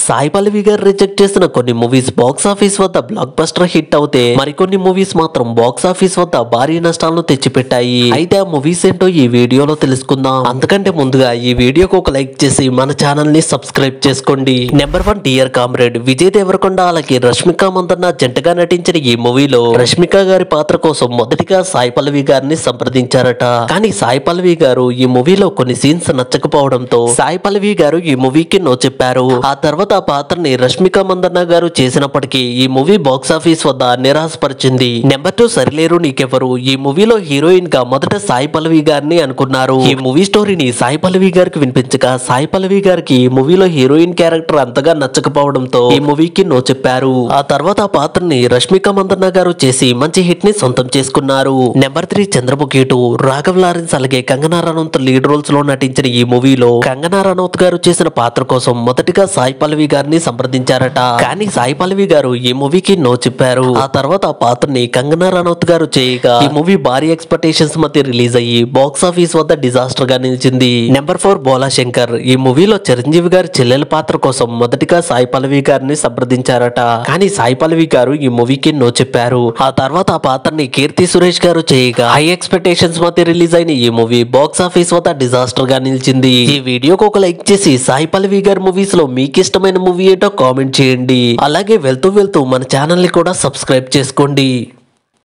సాయి పల్లవి గారు రిజెక్ట్ చేసిన కొన్ని మూవీస్ బాక్స్ ఆఫీస్ వద్ద బ్లాక్ బస్టర్ హిట్ అవుతే మరికొన్ని మూవీస్ మాత్రం బాక్స్ ఆఫీస్ వద్ద భారీ నష్టాలను తెచ్చిపెట్టాయి అయితే ఆ మూవీస్ ఏంటో ఈ వీడియోలో తెలుసుకుందాం అంతకంటే ముందుగా ఈ వీడియోకి ఒక లైక్ చేసి మన ఛానల్ ని సబ్స్క్రైబ్ చేసుకోండి number one dear comrade Vijay Devarakonda అలాగే రష్మిక మందన్న జంటగా నటించిన ఈ మూవీలో రష్మిక గారి పాత్ర కోసం మొదటిగా సాయి పల్లవి గారిని సంప్రదించారట కానీ సాయి పల్లవి గారు ఈ మూవీలో కొన్ని సీన్స్ నచ్చకపోవడంతో సాయి పల్లవి గారు ఈ మూవీకి నో చెప్పారు ఆ తర్వాత ఆ పాత్రని రష్మిక మందన్న గారు చేసినప్పటికీ ఈ మూవీ బాక్స్ ఆఫీస్ వద్ద నిరాశపరిచింది నెంబర్ టూ సరిలేరు నీకెవరు ఈ మూవీలో హీరోయిన్ గా మొదట సాయి పల్లవి గారిని అనుకున్నారు ఈ మూవీ స్టోరీని సాయి పల్లవి గారికి వినిపించగా సాయి పల్లవి గారికి ఈ మూవీలో హీరోయిన్ క్యారెక్టర్ అంతగా నచ్చకపోవడంతో ఈ మూవీకి నో చెప్పారు ఆ తర్వాత ఆ పాత్రని రష్మిక మందన్న గారు చేసి మంచి హిట్ ని సొంతం చేసుకున్నారు number three Chandramukhi two Raghav Lawrence అలాగే కంగనా రనౌత్ లీడ్ రోల్స్ లో నటించిన ఈ మూవీలో కంగనా రనౌత్ గారు చేసిన పాత్ర కోసం మొదటిగా సాయి పల్లవి గారిని సంప్రదించారట కానీ సాయి పల్లవి గారు ఈ మూవీకి నో చెప్పారు ఆ తర్వాత ఆ పాత్రని కంగనా రనౌత్ గారు చేయగా ఈ మూవీ భారీ ఎక్స్పెక్టేషన్స్ మధ్య రిలీజ్ అయ్యి బాక్స్ ఆఫీస్ వద్ద డిజాస్టర్ గా నిలిచింది నెంబర్ ఫోర్ బోలా శంకర్ ఈ మూవీలో చిరంజీవి గారి చెల్లెల పాత్ర కోసం మొదటిగా సాయి పల్లవి గారిని సంప్రదించారట కానీ సాయి పల్లవి గారు ఈ మూవీకి నో చెప్పారు ఆ తర్వాత ఆ పాత్రని కీర్తి సురేష్ గారు చేయగా హై ఎక్స్పెక్టేషన్స్ మధ్య రిలీజ్ అయిన ఈ మూవీ బాక్స్ ఆఫీస్ వద్ద డిజాస్టర్ గా నిలిచింది ఈ వీడియోకి ఒక లైక్ చేసి సాయి పల్లవి గారి మూవీస్ లో మీకు ఇష్టమైన మూవీ ఏంటో కామెంట్ చేయండి అలాగే వెళ్తూ వెళ్తూ మన ఛానల్ ని కూడా సబ్స్క్రైబ్ చేసుకోండి